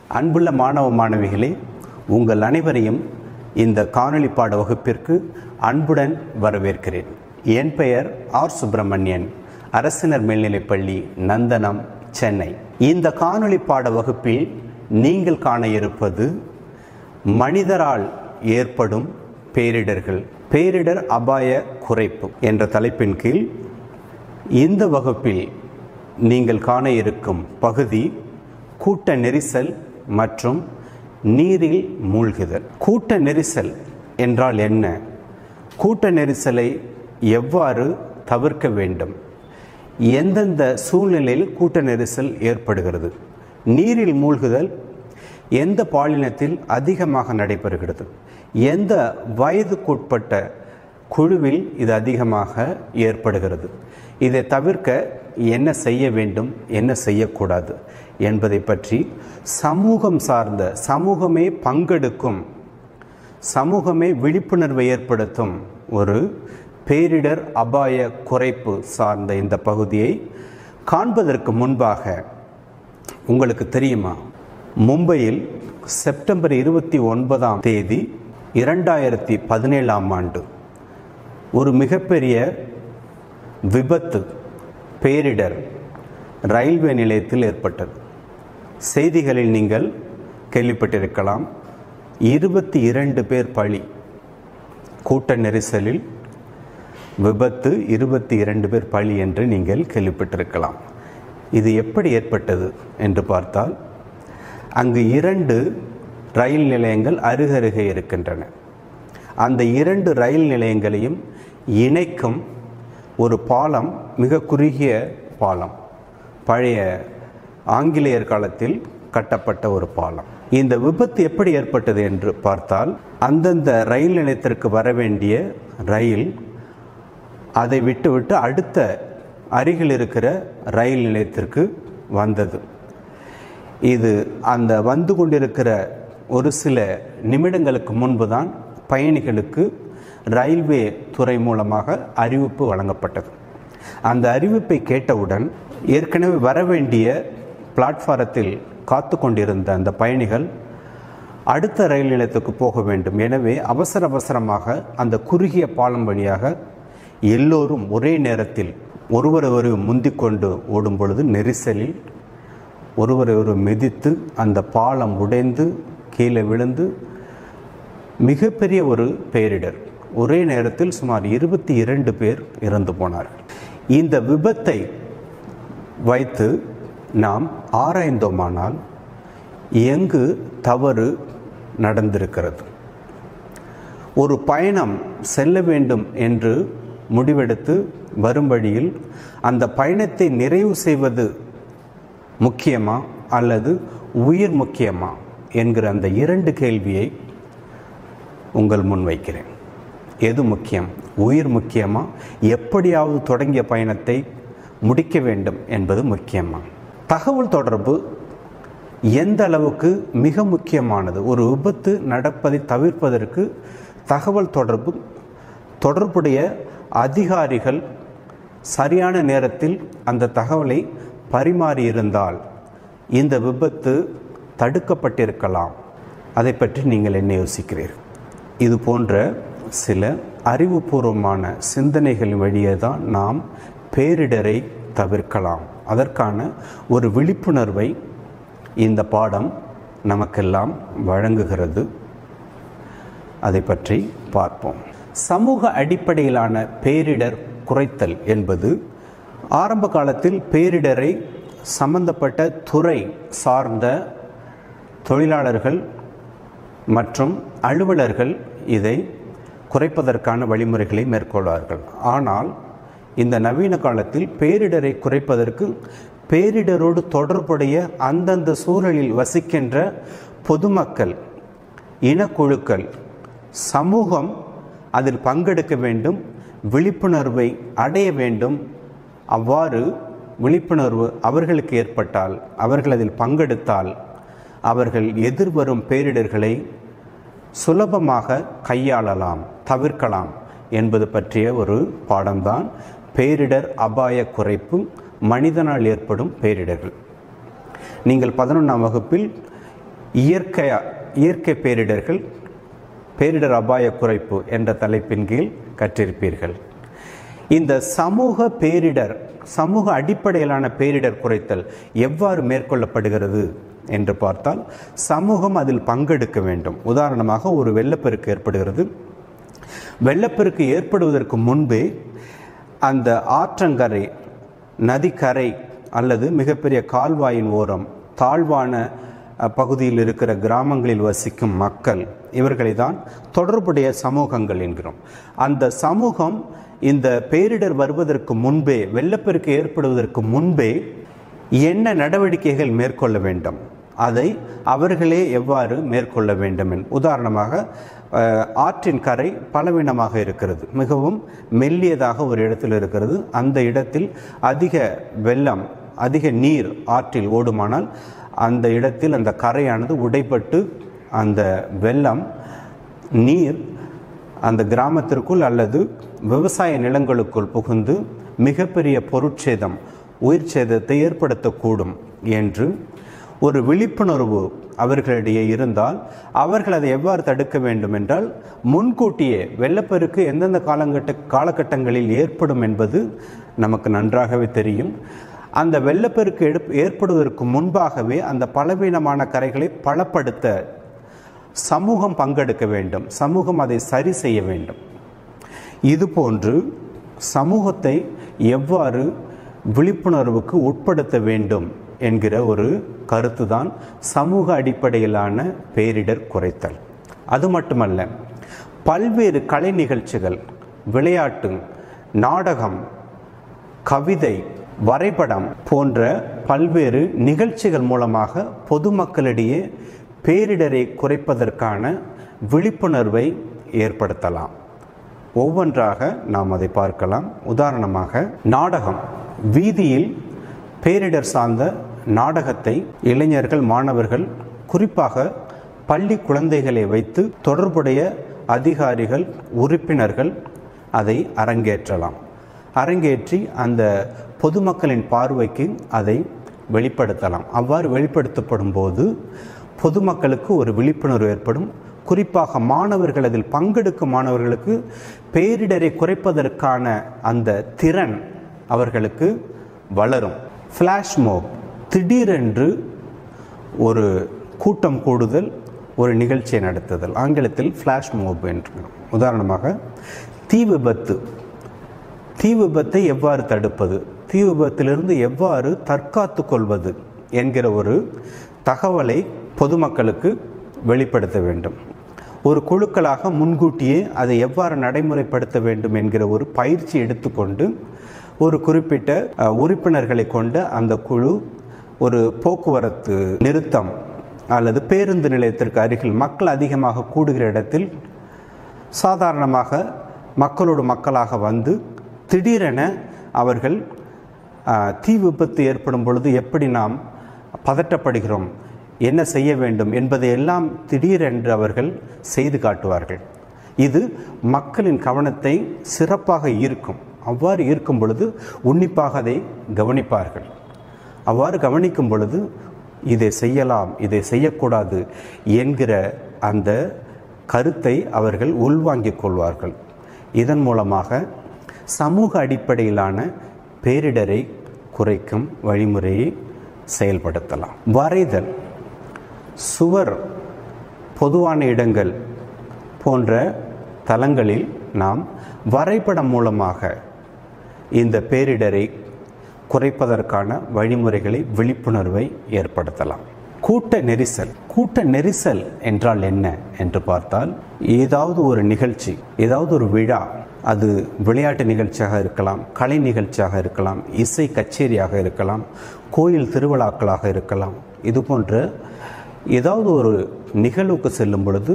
அன்புள்ள மாணவ மாணவிகளே உங்கள் அனைவரையும் இந்த காணொளி பாட வகுப்பிற்கு அன்புடன் வரவேற்கிறேன் என் பெயர் ஆர் சுப்பிரமணியன் அரசினர் மேல்நிலைப்பள்ளி நந்தனம் சென்னை இந்த காணொளி பாட வகுப்பில் நீங்கள் காண இருப்பது மனிதரால் ஏற்படும் பேரிடர்கள் பேரிடர் அபாய குறைப்பு என்ற தலைப்பின் கீழ் இந்த வகுப்பில் நீங்கள் காண இருக்கும் பகுதி கூட்ட நெரிசல் மற்றும் நீரில் மூழ்குதல் கூட்ட நெரிசல் என்றால் என்ன கூட்ட நெரிசலை எவ்வாறு தவிர்க்க வேண்டும் எந்தெந்த சூழ்நிலையில் கூட்ட நெரிசல் ஏற்படுகிறது நீரில் மூழ்குதல் எந்த பாலினத்தில் அதிகமாக நடைபெறுகிறது எந்த வயதுக்குட்பட்ட குழுவில் இது அதிகமாக ஏற்படுகிறது இதை தவிர்க்க என்ன செய்ய வேண்டும் என்ன செய்யக்கூடாது என்பதை பற்றி சமூகம் சார்ந்த சமூகமே பங்கெடுக்கும் சமூகமே விழிப்புணர்வை ஏற்படுத்தும் ஒரு பேரிடர் அபாய குறைப்பு சார்ந்த இந்த பகுதியை காண்பதற்கு முன்பாக உங்களுக்கு தெரியுமா மும்பையில் செப்டம்பர் இருபத்தி ஒன்பதாம் தேதி இரண்டாயிரத்தி பதினேழாம் ஆண்டு ஒரு மிகப்பெரிய விபத்து பேரிடர் ரயில்வே நிலையத்தில் ஏற்பட்டது செய்திகளில் நீங்கள் கேள்விப்பட்டிருக்கலாம் இருபத்தி இரண்டு பேர் பலி கூட்ட நெரிசலில் விபத்து இருபத்தி இரண்டு பேர் பலி என்று நீங்கள் கேள்விப்பட்டிருக்கலாம் இது எப்படி ஏற்பட்டது என்று பார்த்தால் அங்கு இரண்டு ரயில் நிலையங்கள் அருகருகே இருக்கின்றன அந்த இரண்டு ரயில் நிலையங்களையும் இணைக்கும் ஒரு பாலம் மிக குறுகிய பாலம் பழைய ஆங்கிலேயர் காலத்தில் கட்டப்பட்ட ஒரு பாலம் இந்த விபத்து எப்படி ஏற்பட்டது என்று பார்த்தால் அந்தந்த ரயில் நிலையத்திற்கு வர வேண்டிய ரயில் அதை விட்டுவிட்டு அடுத்த அருகில் இருக்கிற ரயில் நிலையத்திற்கு வந்தது இது அந்த வந்து கொண்டிருக்கிற ஒரு சில நிமிடங்களுக்கு முன்பு தான் பயணிகளுக்கு ரயில்வே துறை மூலமாக அறிவிப்பு வழங்கப்பட்டது அந்த அறிவிப்பை கேட்டவுடன் ஏற்கனவே வரவேண்டிய பிளாட்ஃபாரத்தில் காத்து கொண்டிருந்த அந்த பயணிகள் அடுத்த ரயில் நிலையத்துக்கு போக வேண்டும் எனவே அவசர அவசரமாக அந்த குறுகிய பாலம் வழியாக எல்லோரும் ஒரே நேரத்தில் ஒருவரை ஒரு முந்திக்கொண்டு ஓடும் பொழுது நெரிசலில் ஒருவரை ஒரு மிதித்து அந்த பாலம் உடைந்து கீழே விழுந்து மிகப்பெரிய ஒரு பேரிடர் ஒரே நேரத்தில் சுமார் இருபத்தி இரண்டு பேர் இறந்து போனார்கள் இந்த விபத்தை வைத்து நாம் ஆராய்ந்தோமானால் எங்கு தவறு நடந்திருக்கிறது ஒரு பயணம் செல்ல வேண்டும் என்று முடிவெடுத்து வரும் வழியில் அந்த பயணத்தை நிறைவு செய்வது முக்கியமா அல்லது உயிர் முக்கியமா என்கிற அந்த இரண்டு கேள்வியை உங்கள் முன் வைக்கிறேன் எது முக்கியம் உயிர் முக்கியமா எப்படியாவது தொடங்கிய பயணத்தை முடிக்க வேண்டும் என்பது முக்கியமா தகவல் தொடர்பு எந்த அளவுக்கு மிக முக்கியமானது ஒரு விபத்து நடப்பதை தவிர்ப்பதற்கு தகவல் தொடர்பு தொடர்புடைய அதிகாரிகள் சரியான நேரத்தில் அந்த தகவலை பரிமாறியிருந்தால் இந்த விபத்து தடுக்கப்பட்டிருக்கலாம் அதை பற்றி நீங்கள் என்ன யோசிக்கிறீர்கள் இது போன்ற சில அறிவுபூர்வமான சிந்தனைகள் வழியே தான் நாம் பேரிடரை தவிர்க்கலாம் அதற்கான ஒரு விழிப்புணர்வை இந்த பாடம் நமக்கெல்லாம் வழங்குகிறது அதை பற்றி பார்ப்போம் சமூக அடிப்படையிலான பேரிடர் குறைத்தல் என்பது ஆரம்ப காலத்தில் பேரிடரை சம்பந்தப்பட்ட துறை சார்ந்த தொழிலாளர்கள் மற்றும் அலுவலர்கள் இதை குறைப்பதற்கான வழிமுறைகளை மேற்கொள்வார்கள் ஆனால் இந்த நவீன காலத்தில் பேரிடரை குறைப்பதற்கு பேரிடரோடு தொடர்புடைய அந்தந்த சூழலில் வசிக்கின்ற பொதுமக்கள் இனக்குழுக்கள் சமூகம் அதில் பங்கெடுக்க வேண்டும் விழிப்புணர்வை அடைய வேண்டும் அவ்வாறு விழிப்புணர்வு அவர்களுக்கு ஏற்பட்டால் அவர்கள் அதில் பங்கெடுத்தால் அவர்கள் எதிர்வரும் பேரிடர்களை சுலபமாக கையாளலாம் தவிர்க்கலாம் என்பது பற்றிய ஒரு பாடம்தான் பேரிடர் அபாய குறைப்பு மனிதனால் ஏற்படும் பேரிடர்கள் நீங்கள் பதினொன்றாம் வகுப்பில் இயற்கை இயற்கை பேரிடர்கள் பேரிடர் அபாய குறைப்பு என்ற தலைப்பின் கீழ் கற்றிருப்பீர்கள் இந்த சமூக பேரிடர் சமூக அடிப்படையிலான பேரிடர் குறைத்தல் எவ்வாறு மேற்கொள்ளப்படுகிறது என்று பார்த்தால் சமூகம் அதில் பங்கெடுக்க வேண்டும் உதாரணமாக ஒரு வெள்ளப்பெருக்கு ஏற்படுகிறது வெள்ளப்பெருக்கு ஏற்படுவதற்கு முன்பே அந்த ஆற்றங்கரை நதிக்கரை அல்லது மிகப்பெரிய கால்வாயின் ஓரம் தாழ்வான அஹ், பகுதியில் இருக்கிற கிராமங்களில் வசிக்கும் மக்கள் இவர்களை தான் தொடர்புடைய சமூகங்கள் என்கிறோம் அந்த சமூகம் இந்த பேரிடர் வருவதற்கு முன்பே வெள்ளப்பெருக்கு ஏற்படுவதற்கு முன்பே என்ன நடவடிக்கைகள் மேற்கொள்ள வேண்டும் அதை அவர்களே எவ்வாறு மேற்கொள்ள வேண்டும் என் உதாரணமாக அஹ், ஆற்றின் கரை பலவீனமாக இருக்கிறது மிகவும் மெல்லியதாக ஒரு இடத்தில் இருக்கிறது அந்த இடத்தில் அதிக வெள்ளம் அதிக நீர் ஆற்றில் ஓடுமானால் அந்த இடத்தில் அந்த கரையானது உடைப்பட்டு அந்த வெள்ளம் நீர் அந்த கிராமத்திற்குள் அல்லது விவசாய நிலங்களுக்குள் புகுந்து மிகப்பெரிய பொருட்சேதம் உயிர் சேதத்தை ஏற்படுத்தக்கூடும் என்று ஒரு விழிப்புணர்வு அவர்களிடையே இருந்தால் அவர்கள் அதை எவ்வாறு தடுக்க வேண்டும் என்றால் முன்கூட்டியே வெள்ளப்பெருக்கு எந்தெந்த காலங்கட்ட காலகட்டங்களில் ஏற்படும் என்பது நமக்கு நன்றாகவே தெரியும் அந்த வெள்ளப்பெருக்கு எடுப் ஏற்படுவதற்கு முன்பாகவே அந்த பலவீனமான கரைகளை பலப்படுத்த சமூகம் பங்கெடுக்க வேண்டும் சமூகம் அதை சரி செய்ய வேண்டும் இதுபோன்று சமூகத்தை எவ்வாறு விழிப்புணர்வுக்கு உட்படுத்த வேண்டும் என்கிற ஒரு கருத்து தான் சமூக அடிப்படையிலான பேரிடர் குறைத்தல் அது மட்டுமல்ல பல்வேறு கலை நிகழ்ச்சிகள் விளையாட்டு நாடகம் கவிதை வரைபடம் போன்ற பல்வேறு நிகழ்ச்சிகள் மூலமாக பொதுமக்களிடையே பேரிடரை குறைப்பதற்கான விழிப்புணர்வை ஏற்படுத்தலாம் ஒவ்வொன்றாக நாம் அதை பார்க்கலாம் உதாரணமாக நாடகம் வீதியில் பேரிடர் சார்ந்த நாடகத்தை இளைஞர்கள் மாணவர்கள் குறிப்பாக பள்ளி குழந்தைகளை வைத்து தொடர்புடைய அதிகாரிகள் உறுப்பினர்கள் அதை அரங்கேற்றலாம் அரங்கேற்றி அந்த பொதுமக்களின் பார்வைக்கு அதை வெளிப்படுத்தலாம் அவ்வாறு வெளிப்படுத்தப்படும் போது பொதுமக்களுக்கு ஒரு விழிப்புணர்வு ஏற்படும் குறிப்பாக மாணவர்கள் அதில் பங்கெடுக்கும் மாணவர்களுக்கு பேரிடரை குறைப்பதற்கான அந்த திறன் அவர்களுக்கு வளரும் ஃப்ளாஷ் மோப் திடீரென்று ஒரு கூட்டம் கூடுதல் ஒரு நிகழ்ச்சியை நடத்துதல் ஆங்கிலத்தில் ஃப்ளாஷ் மோப் என்று உதாரணமாக தீ விபத்து தீ விபத்தை எவ்வாறு தடுப்பது தீ விபத்திலிருந்து எவ்வாறு தற்காத்து கொள்வது என்கிற ஒரு தகவலை பொதுமக்களுக்கு வெளிப்படுத்த வேண்டும் ஒரு குழுக்களாக முன்கூட்டியே அதை எவ்வாறு நடைமுறைப்படுத்த வேண்டும் என்கிற ஒரு பயிற்சி எடுத்துக்கொண்டு ஒரு குறிப்பிட்ட அஹ், உறுப்பினர்களை கொண்ட அந்த குழு ஒரு போக்குவரத்து நிறுத்தம் அல்லது பேருந்து நிலையத்திற்கு அருகில் மக்கள் அதிகமாக கூடுகிற இடத்தில் சாதாரணமாக மக்களோடு மக்களாக வந்து திடீரென அவர்கள் ஆஹ், தீ விபத்து ஏற்படும் பொழுது எப்படி நாம் பதட்டப்படுகிறோம் என்ன செய்ய வேண்டும் என்பதை எல்லாம் திடீரென்று அவர்கள் செய்து காட்டுவார்கள் இது மக்களின் கவனத்தை சிறப்பாக ஈர்க்கும் அவ்வாறு ஈர்க்கும் பொழுது உன்னிப்பாக அதை கவனிப்பார்கள் அவ்வாறு கவனிக்கும் பொழுது இதை செய்யலாம் இதை செய்யக்கூடாது என்கிற அந்த கருத்தை அவர்கள் உள்வாங்கிக் கொள்வார்கள் இதன் மூலமாக சமூக அடிப்படையிலான பேரிடரை குறைக்கும் வழிமுறையை செயல்படுத்தலாம் வரைதல் சுவர் பொதுவான இடங்கள் போன்ற தலங்களில் நாம் வரைபடம் மூலமாக இந்த பேரிடரை குறைப்பதற்கான வழிமுறைகளை விழிப்புணர்வை ஏற்படுத்தலாம் கூட்ட நெரிசல் கூட்ட நெரிசல் என்றால் என்ன என்று பார்த்தால் ஏதாவது ஒரு நிகழ்ச்சி ஏதாவது ஒரு விழா அது விளையாட்டு நிகழ்ச்சியாக இருக்கலாம் கலை நிகழ்ச்சியாக இருக்கலாம் இசை கச்சேரியாக இருக்கலாம் கோயில் திருவிழாக்களாக இருக்கலாம் இது போன்ற ஏதாவது ஒரு நிகழ்வுக்கு செல்லும் பொழுது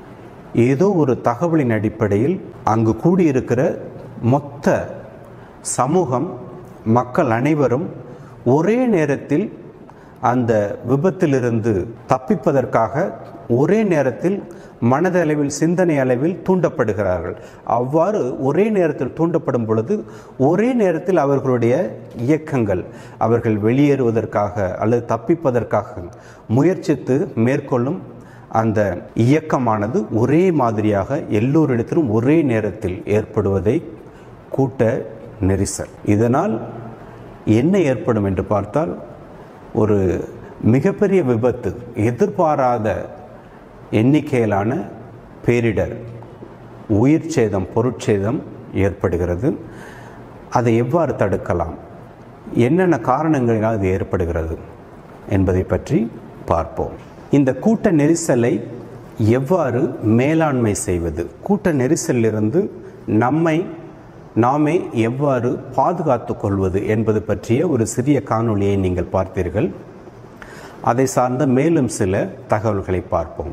ஏதோ ஒரு தகவலின் அடிப்படையில் அங்கு கூடியிருக்கிற மொத்த சமூகம் மக்கள் அனைவரும் ஒரே நேரத்தில் அந்த விபத்திலிருந்து தப்பிப்பதற்காக ஒரே நேரத்தில் மனதளவில் சிந்தனை அளவில் தூண்டப்படுகிறார்கள் அவ்வாறு ஒரே நேரத்தில் தூண்டப்படும் பொழுது ஒரே நேரத்தில் அவர்களுடைய இயக்கங்கள் அவர்கள் வெளியேறுவதற்காக அல்லது தப்பிப்பதற்காக முயற்சித்து மேற்கொள்ளும் அந்த இயக்கமானது ஒரே மாதிரியாக எல்லோரிடத்திலும் ஒரே நேரத்தில் ஏற்படுவதை கூட்ட நெரிசல் இதனால் என்ன ஏற்படும் என்று பார்த்தால் ஒரு மிகப்பெரிய விபத்து எதிர்பாராத எண்ணிக்கையிலான பேரிடர் உயிர் சேதம் பொருட்சேதம் ஏற்படுகிறது அதை எவ்வாறு தடுக்கலாம் என்னென்ன காரணங்களினால் அது ஏற்படுகிறது என்பதை பற்றி பார்ப்போம் இந்த கூட்ட நெரிசலை எவ்வாறு மேலாண்மை செய்வது கூட்ட நெரிசலிலிருந்து நம்மை நாமே எவ்வாறு பாதுகாத்து கொள்வது என்பது பற்றிய ஒரு சிறிய காணொளியை நீங்கள் பார்த்தீர்கள் அதை சார்ந்த மேலும் சில தகவல்களை பார்ப்போம்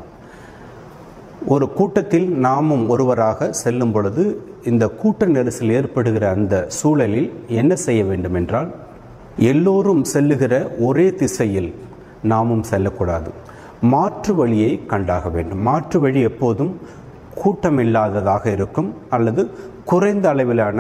ஒரு கூட்டத்தில் நாமும் ஒருவராக செல்லும் பொழுது இந்த கூட்ட நெரிசல் ஏற்படுகிற அந்த சூழலில் என்ன செய்ய வேண்டும் என்றால் எல்லோரும் செல்லுகிற ஒரே திசையில் நாமும் செல்லக்கூடாது மாற்று வழியை கண்டாக வேண்டும் மாற்று வழி எப்போதும் கூட்டம் இல்லாததாக இருக்கும் அல்லது குறைந்த அளவிலான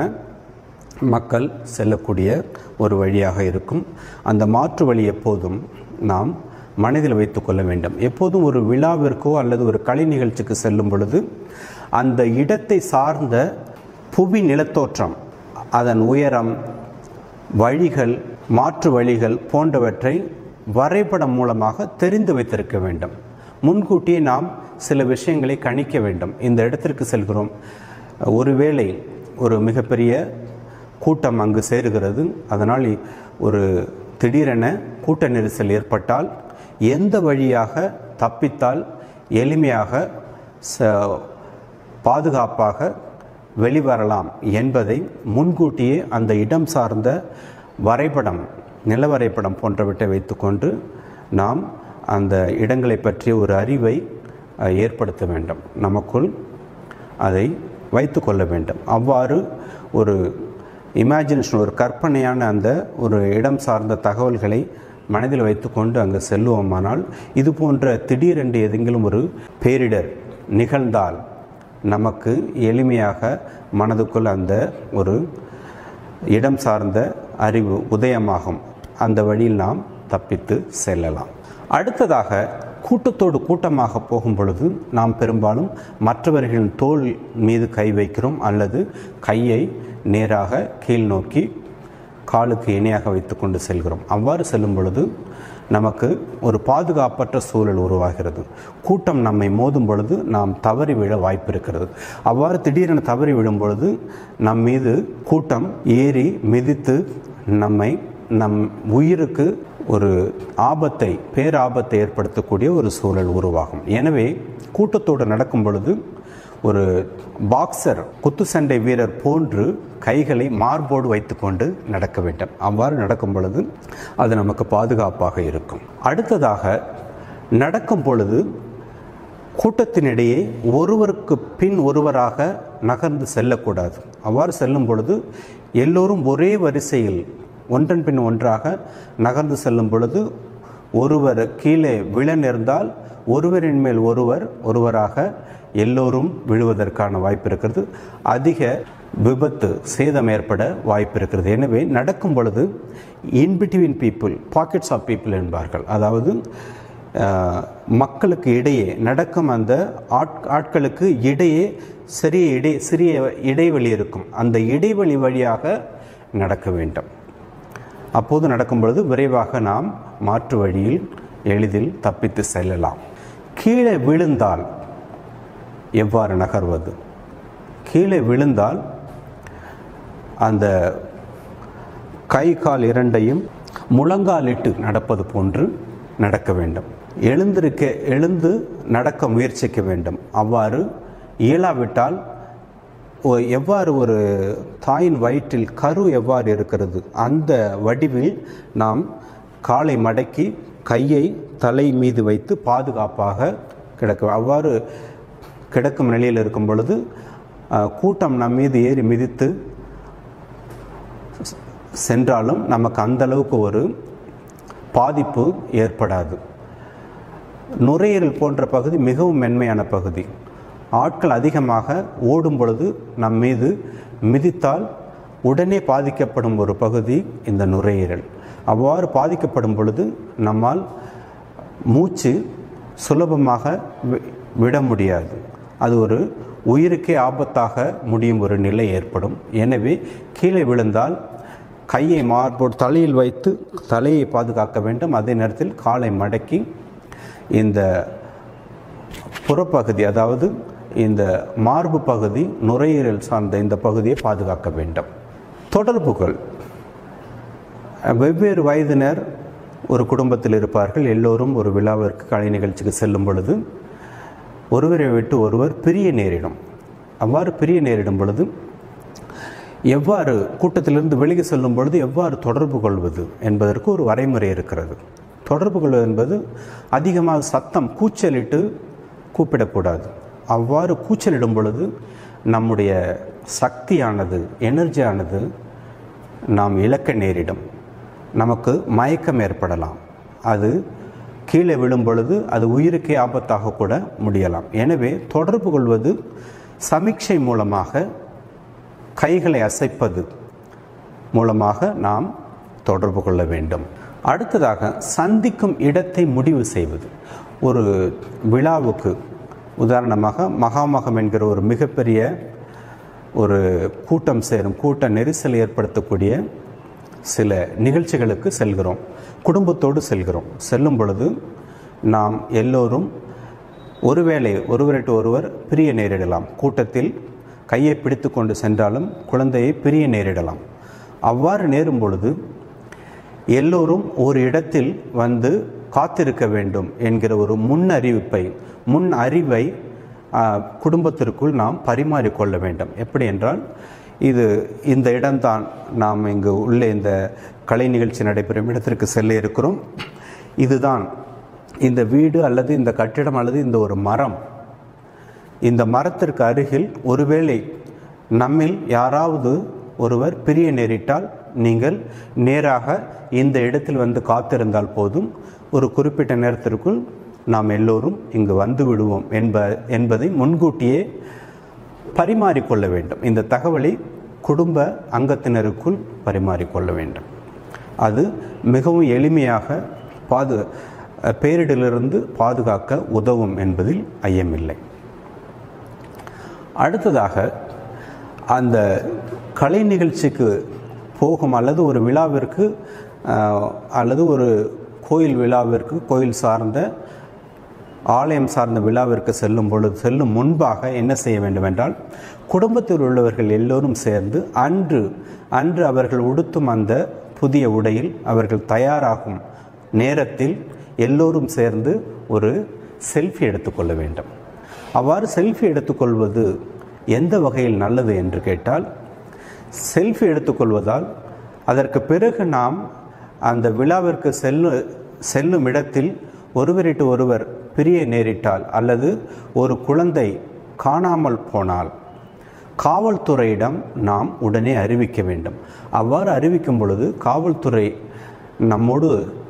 மக்கள் செல்லக்கூடிய ஒரு வழியாக இருக்கும் அந்த மாற்று வழி எப்போதும் நாம் மனதில் வைத்துக் கொள்ள வேண்டும் எப்போதும் ஒரு விழாவிற்கோ அல்லது ஒரு கலை நிகழ்ச்சிக்கு செல்லும் பொழுது அந்த இடத்தை சார்ந்த புவி நிலத்தோற்றம் அதன் உயரம் வழிகள் மாற்று வழிகள் போன்றவற்றை வரைபடம் மூலமாக தெரிந்து வைத்திருக்க வேண்டும் முன்கூட்டியே நாம் சில விஷயங்களை கணிக்க வேண்டும் இந்த இடத்திற்கு செல்கிறோம் ஒருவேளை ஒரு மிகப்பெரிய கூட்டம் அங்கு சேருகிறது அதனால் ஒரு திடீரென கூட்ட நெரிசல் ஏற்பட்டால் எந்த வழியாக தப்பித்தால் எளிமையாக ச பாதுகாப்பாக வெளிவரலாம் என்பதை முன்கூட்டியே அந்த இடம் சார்ந்த வரைபடம் நிலவரைபடம் போன்றவற்றை வைத்துக்கொண்டு நாம் அந்த இடங்களை பற்றிய ஒரு அறிவை அஹ், ஏற்படுத்த வேண்டும் நமக்குள் அதை வைத்து கொள்ள வேண்டும் அவ்வாறு ஒரு இமேஜினேஷன் ஒரு கற்பனையான அந்த ஒரு இடம் சார்ந்த தகவல்களை மனதில் வைத்துக்கொண்டு அங்கு செல்லுவோமானால் இது போன்ற திடீரென்று எதெங்கிலும் ஒரு பேரிடர் நிகழ்ந்தால் நமக்கு எளிமையாக மனதுக்குள் அந்த ஒரு இடம் சார்ந்த அறிவு உதயமாகும் அந்த வழியில் நாம் தப்பித்து செல்லலாம் அடுத்ததாக கூட்டத்தோடு கூட்டமாக போகும் பொழுது நாம் பெரும்பாலும் மற்றவர்களின் தோள் மீது கை வைக்கிறோம் அல்லது கையை நேராக கீழ் நோக்கி காலுக்கு இணையாக வைத்துக்கொண்டு செல்கிறோம் அவ்வாறு செல்லும் பொழுது நமக்கு ஒரு பாதுகாப்பற்ற சூழல் உருவாகிறது கூட்டம் நம்மை மோதும் பொழுது நாம் தவறி விழ வாய்ப்பு இருக்கிறது அவ்வாறு திடீரென தவறி விழும் பொழுது நம் மீது கூட்டம் ஏறி மிதித்து நம்மை நம் உயிருக்கு ஒரு ஆபத்தை பேராபத்தை ஏற்படுத்தக்கூடிய ஒரு சூழல் உருவாகும் எனவே கூட்டத்தோடு நடக்கும் பொழுது ஒரு பாக்ஸர் குத்து சண்டை வீரர் போன்று கைகளை மார்போடு வைத்துக்கொண்டு நடக்க வேண்டும் அவ்வாறு நடக்கும் பொழுது அது நமக்கு பாதுகாப்பாக இருக்கும் அடுத்ததாக நடக்கும் பொழுது கூட்டத்தினிடையே ஒருவருக்கு பின் ஒருவராக நகர்ந்து செல்லக்கூடாது அவ்வாறு செல்லும் பொழுது எல்லோரும் ஒரே வரிசையில் ஒன்றன் பின் ஒன்றாக நகர்ந்து செல்லும் பொழுது ஒருவர் கீழே விழ நேர்ந்தால் ஒருவரின் மேல் ஒருவர் ஒருவராக எல்லோரும் விழுவதற்கான வாய்ப்பு இருக்கிறது அதிக விபத்து சேதம் ஏற்பட வாய்ப்பு இருக்கிறது எனவே நடக்கும் பொழுது in between people pockets of people என்பார்கள் அதாவது அஹ், மக்களுக்கு இடையே நடக்கும் அந்த ஆட் ஆட்களுக்கு இடையே சிறிய இடை சிறிய இடைவெளி இருக்கும் அந்த இடைவெளி வழியாக நடக்க வேண்டும் அப்போது நடக்கும் பொழுது விரைவாக நாம் மாற்று வழியில் எளிதில் தப்பித்து செல்லலாம் கீழே விழுந்தால் எவ்வாறு நகர்வது கீழே விழுந்தால் அந்த கை கால் இரண்டையும் முழங்காலிட்டு நடப்பது போன்று நடக்க வேண்டும் எழுந்திருக்க எழுந்து நடக்க முயற்சிக்க வேண்டும் அவ்வாறு இயலாவிட்டால் ஒ- எவ்வாறு ஒரு தாயின் வயிற்றில் கரு எவ்வாறு இருக்கிறது அந்த வடிவில் நாம் காலை மடக்கி கையை தலை மீது வைத்து பாதுகாப்பாக கிடக்க அவ்வாறு கிடக்கும் நிலையில் இருக்கும் பொழுது அஹ், கூட்டம் நம் மீது ஏறி மிதித்து சென்றாலும் நமக்கு அந்த அளவுக்கு ஒரு பாதிப்பு ஏற்படாது நுரையீரல் போன்ற பகுதி மிகவும் மென்மையான பகுதி ஆட்கள் அதிகமாக ஓடும் பொழுது நம் மீது மிதித்தால் உடனே பாதிக்கப்படும் ஒரு பகுதி இந்த நுரையீரல் அவ்வாறு பாதிக்கப்படும் பொழுது நம்மால் மூச்சு சுலபமாக வி- விட முடியாது அது ஒரு உயிருக்கே ஆபத்தாக முடியும் ஒரு நிலை ஏற்படும் எனவே கீழே விழுந்தால் கையை மார்போடு தலையில் வைத்து தலையை பாதுகாக்க வேண்டும் அதே நேரத்தில் காலை மடக்கி இந்த புறப்பகுதி அதாவது இந்த மார்பு பகுதி நுரையீரல் சார்ந்த இந்த பகுதியை பாதுகாக்க வேண்டும் தொடர்புகள் வெவ்வேறு வயதினர் ஒரு குடும்பத்தில் இருப்பார்கள் எல்லோரும் ஒரு விழாவிற்கு கலை நிகழ்ச்சிக்கு செல்லும் பொழுது ஒருவரை விட்டு ஒருவர் பிரிய நேரிடும் அவ்வாறு பிரிய நேரிடும் பொழுது எவ்வாறு கூட்டத்திலிருந்து வெளியே செல்லும் பொழுது எவ்வாறு தொடர்பு கொள்வது என்பதற்கு ஒரு வரைமுறை இருக்கிறது தொடர்பு கொள்வது என்பது அதிகமாக சத்தம் கூச்சலிட்டு கூப்பிடக்கூடாது அவ்வாறு கூச்சலிடும் பொழுது நம்முடைய சக்தியானது எனர்ஜியானது நாம் இழக்க நேரிடும் நமக்கு மயக்கம் ஏற்படலாம் அது கீழே விழும் பொழுது அது உயிருக்கே ஆபத்தாக கூட முடியலாம் எனவே தொடர்பு கொள்வது சமிக்ஷை மூலமாக கைகளை அசைப்பது மூலமாக நாம் தொடர்பு கொள்ள வேண்டும் அடுத்ததாக சந்திக்கும் இடத்தை முடிவு செய்வது ஒரு விழாவுக்கு உதாரணமாக மகாமகம் என்கிற ஒரு மிகப்பெரிய ஒரு கூட்டம் சேரும் கூட்ட நெரிசல் ஏற்படுத்தக்கூடிய சில நிகழ்ச்சிகளுக்கு செல்கிறோம் குடும்பத்தோடு செல்கிறோம் செல்லும் பொழுது நாம் எல்லோரும் ஒருவேளை ஒருவரிட்டு ஒருவர் பிரிய நேரிடலாம் கூட்டத்தில் கையை பிடித்து கொண்டு சென்றாலும் குழந்தையை பிரிய நேரிடலாம் அவ்வாறு நேரும் பொழுது எல்லோரும் ஒரு இடத்தில் வந்து காத்திருக்க வேண்டும் என்கிற ஒரு முன் அறிவிப்பை முன் அறிவை ஆ, குடும்பத்திற்குள் நாம் பரிமாறிக்கொள்ள வேண்டும் எப்படி என்றால் இது இந்த இடம்தான் நாம் இங்கு உள்ளே இந்த கலை நிகழ்ச்சி நடைபெறும் இடத்திற்கு செல்ல இருக்கிறோம் இதுதான் இந்த வீடு அல்லது இந்த கட்டிடம் அல்லது இந்த ஒரு மரம் இந்த மரத்திற்கு அருகில் ஒருவேளை நம்மில் யாராவது ஒருவர் பிரிய நேரிட்டால் நீங்கள் நேராக இந்த இடத்தில் வந்து காத்திருந்தால் போதும் ஒரு குறிப்பிட்ட நேரத்திற்குள் நாம் எல்லோரும் இங்கு வந்து விடுவோம் என்ப என்பதை முன்கூட்டியே பரிமாறிக்கொள்ள வேண்டும் இந்த தகவலை குடும்ப அங்கத்தினருக்குள் பரிமாறிக்கொள்ள வேண்டும் அது மிகவும் எளிமையாக பாது பேரிடலிருந்து பாதுகாக்க உதவும் என்பதில் ஐயமில்லை அடுத்ததாக அந்த கலை நிகழ்ச்சிக்கு போகும் அல்லது ஒரு விழாவிற்கு ஆஹ், அல்லது ஒரு கோயில் விழாவிற்கு கோயில் சார்ந்த ஆலயம் சார்ந்த விழாவிற்கு செல்லும் பொழுது செல்லும் முன்பாக என்ன செய்ய வேண்டும் என்றால் குடும்பத்தில் உள்ளவர்கள் எல்லோரும் சேர்ந்து அன்று அன்று அவர்கள் உடுத்தும் அந்த புதிய உடையில் அவர்கள் தயாராகும் நேரத்தில் எல்லோரும் சேர்ந்து ஒரு செல்ஃபி எடுத்துக்கொள்ள வேண்டும் அவ்வாறு செல்ஃபி எடுத்துக்கொள்வது எந்த வகையில் நல்லது என்று கேட்டால் செல்ஃபி எடுத்துக்கொள்வதால் அதற்கு பிறகு நாம் அந்த விழாவிற்கு செல்லு செல்லும் இடத்தில் ஒருவரிட்டு ஒருவர் பிரிய நேரிட்டால் அல்லது ஒரு குழந்தை காணாமல் போனால் காவல்துறையிடம் நாம் உடனே அறிவிக்க வேண்டும் அவ்வாறு அறிவிக்கும் பொழுது காவல்துறை நம்மோடு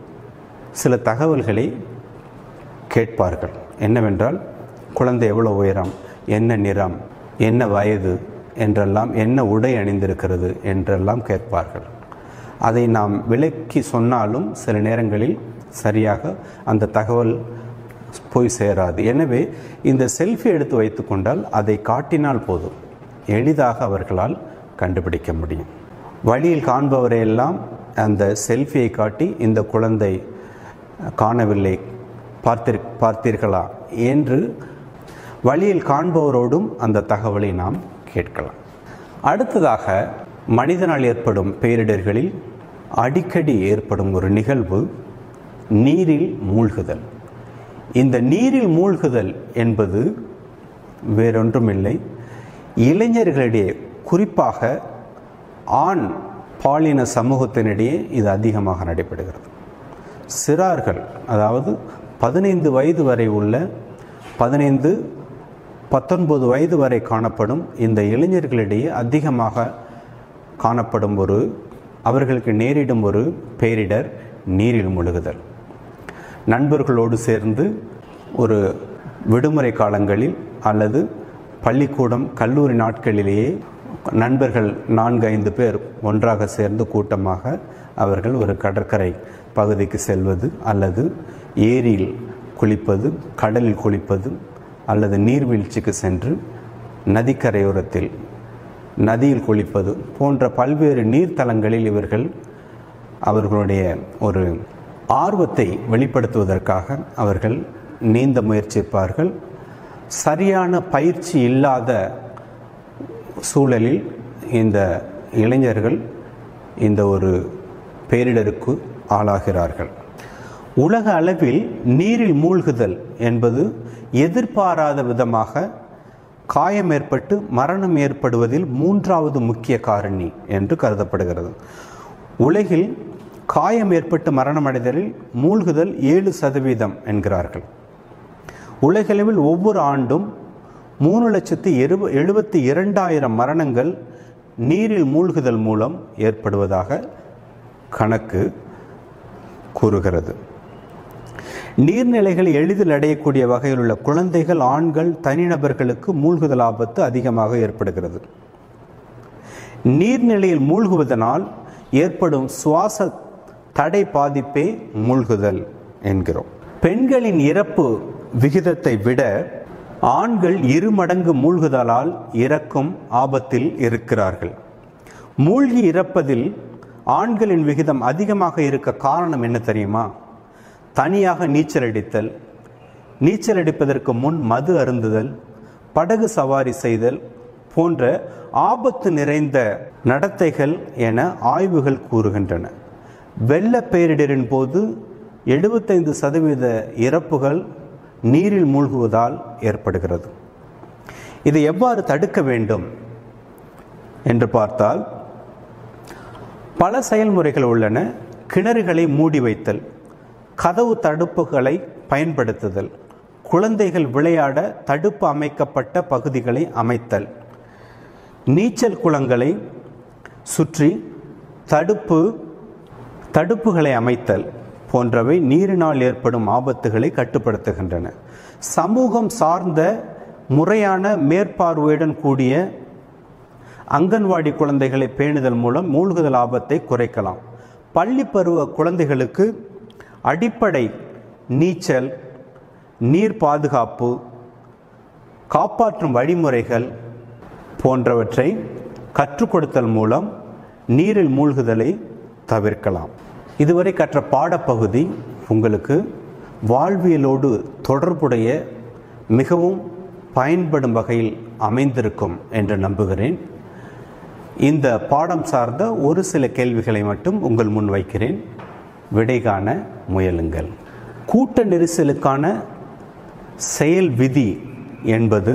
சில தகவல்களை கேட்பார்கள் என்னவென்றால் குழந்தை எவ்வளோ உயரம் என்ன நிறம் என்ன வயது என்றெல்லாம் என்ன உடை அணிந்திருக்கிறது என்றெல்லாம் கேட்பார்கள் அதை நாம் விளக்கி சொன்னாலும் சில நேரங்களில் சரியாக அந்த தகவல் போய் சேராது எனவே இந்த செல்ஃபி எடுத்து வைத்துக்கொண்டால் அதை காட்டினால் போதும் எளிதாக அவர்களால் கண்டுபிடிக்க முடியும் வழியில் காண்பவரையெல்லாம் அந்த செல்ஃபியை காட்டி இந்த குழந்தை காணவில்லை பார்த்தீர் பார்த்தீர்களா என்று வழியில் காண்பவரோடும் அந்த தகவலை நாம் கேட்கலாம் அடுத்ததாக மனிதனால் ஏற்படும் பேரிடர்களில் அடிக்கடி ஏற்படும் ஒரு நிகழ்வு நீரில் மூழ்குதல் இந்த நீரில் மூழ்குதல் என்பது வேறொன்றுமில்லை இளைஞர்களிடையே குறிப்பாக ஆண் பாலின சமூகத்தினிடையே இது அதிகமாக நடைபெறுகிறது சிறார்கள் அதாவது பதினைந்து வயது வரை உள்ள பதினைந்து பத்தொன்பது வயது வரை காணப்படும் இந்த இளைஞர்களிடையே அதிகமாக காணப்படும் ஒரு அவர்களுக்கு நேரிடும் ஒரு பேரிடர் நீரில் முழுகுதல் நண்பர்களோடு சேர்ந்து ஒரு விடுமுறை காலங்களில் அல்லது பள்ளிக்கூடம் கல்லூரி நாட்களிலேயே நண்பர்கள் நான்கு ஐந்து பேர் ஒன்றாக சேர்ந்து கூட்டமாக அவர்கள் ஒரு கடற்கரை பகுதிக்கு செல்வது அல்லது ஏரியில் குளிப்பது கடலில் குளிப்பது அல்லது நீர்வீழ்ச்சிக்கு சென்று நதிக்கரையோரத்தில் நதியில் குளிப்பது போன்ற பல்வேறு நீர்த்தலங்களில் இவர்கள் அவர்களுடைய ஒரு ஆர்வத்தை வெளிப்படுத்துவதற்காக அவர்கள் நீந்த முயற்சிப்பார்கள் சரியான பயிற்சி இல்லாத சூழலில் இந்த இளைஞர்கள் இந்த ஒரு பேரிடருக்கு ஆளாகிறார்கள் உலக அளவில் நீரில் மூழ்குதல் என்பது எதிர்பாராத விதமாக காயம் ஏற்பட்டு மரணம் ஏற்படுவதில் மூன்றாவது முக்கிய காரணி என்று கருதப்படுகிறது உலகில் காயம் ஏற்பட்டு மரணமடைதலில் மூழ்குதல் ஏழு சதவீதம் என்கிறார்கள் உலகளவில் ஒவ்வொரு ஆண்டும் மூணு லட்சத்தி எரு எழுபத்தி இரண்டாயிரம் மரணங்கள் நீரில் மூழ்குதல் மூலம் ஏற்படுவதாக கணக்கு கூறுகிறது நீர்நிலைகள் எளிதில் அடையக்கூடிய வகையில் உள்ள குழந்தைகள் ஆண்கள் தனிநபர்களுக்கு மூழ்குதல் ஆபத்து அதிகமாக ஏற்படுகிறது நீர்நிலையில் மூழ்குவதனால் ஏற்படும் சுவாச தடை பாதிப்பே மூழ்குதல் என்கிறோம் பெண்களின் இறப்பு விகிதத்தை விட ஆண்கள் இரு மடங்கு மூழ்குதலால் இறக்கும் ஆபத்தில் இருக்கிறார்கள் மூழ்கி இறப்பதில் ஆண்களின் விகிதம் அதிகமாக இருக்க காரணம் என்ன தெரியுமா தனியாக நீச்சல் அடித்தல் நீச்சல் அடிப்பதற்கு முன் மது அருந்துதல் படகு சவாரி செய்தல் போன்ற ஆபத்து நிறைந்த நடத்தைகள் என ஆய்வுகள் கூறுகின்றன வெள்ள பேரிடரின் போது எழுபத்தைந்து சதவீத இறப்புகள் நீரில் மூழ்குவதால் ஏற்படுகிறது இதை எவ்வாறு தடுக்க வேண்டும் என்று பார்த்தால் பல செயல்முறைகள் உள்ளன கிணறுகளை மூடி வைத்தல் கதவு தடுப்புகளை பயன்படுத்துதல் குழந்தைகள் விளையாட தடுப்பு அமைக்கப்பட்ட பகுதிகளை அமைத்தல் நீச்சல் குளங்களை சுற்றி தடுப்பு தடுப்புகளை அமைத்தல் போன்றவை நீரினால் ஏற்படும் ஆபத்துகளை கட்டுப்படுத்துகின்றன சமூகம் சார்ந்த முறையான மேற்பார்வையுடன் கூடிய அங்கன்வாடி குழந்தைகளை பேணுதல் மூலம் மூழ்குதல் ஆபத்தை குறைக்கலாம் பள்ளி பருவ குழந்தைகளுக்கு அடிப்படை நீச்சல் நீர் பாதுகாப்பு காப்பாற்றும் வழிமுறைகள் போன்றவற்றை கற்றுக் கொடுத்தல் மூலம் நீரில் மூழ்குதலை தவிர்க்கலாம் இதுவரை கற்ற பாடப்பகுதி உங்களுக்கு வாழ்வியலோடு தொடர்புடைய மிகவும் பயன்படும் வகையில் அமைந்திருக்கும் என்று நம்புகிறேன் இந்த பாடம் சார்ந்த ஒரு சில கேள்விகளை மட்டும் உங்கள் முன் வைக்கிறேன் விடை காண முயலுங்கள் கூட்ட நெரிசலுக்கான செயல் விதி என்பது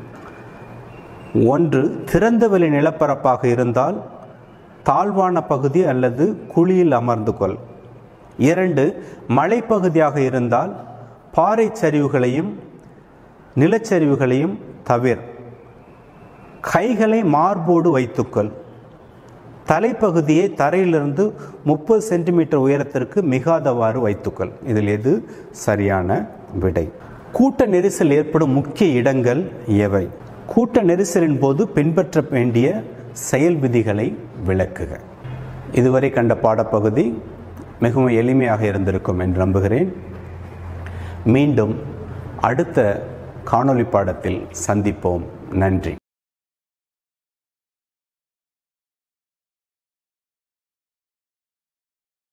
ஒன்று திறந்தவெளி நிலப்பரப்பாக இருந்தால் தாழ்வான பகுதி அல்லது குழியில் அமர்ந்து கொள் இரண்டு மலைப்பகுதியாக இருந்தால் பாறை சரிவுகளையும் நிலச்சரிவுகளையும் தவிர் கைகளை மார்போடு வைத்துக்கொள் தலைப்பகுதியை தரையிலிருந்து முப்பது சென்டிமீட்டர் உயரத்திற்கு மிகாதவாறு வைத்துக்கொள் இதில் எது சரியான விடை கூட்ட நெரிசல் ஏற்படும் முக்கிய இடங்கள் எவை கூட்ட நெரிசலின் போது பின்பற்ற வேண்டிய செயல் விதிகளை விளக்குக இதுவரை கண்ட பாடப்பகுதி மிகவும் எளிமையாக இருந்திருக்கும் என்று நம்புகிறேன் மீண்டும் அடுத்த காணொளி பாடத்தில் சந்திப்போம் நன்றி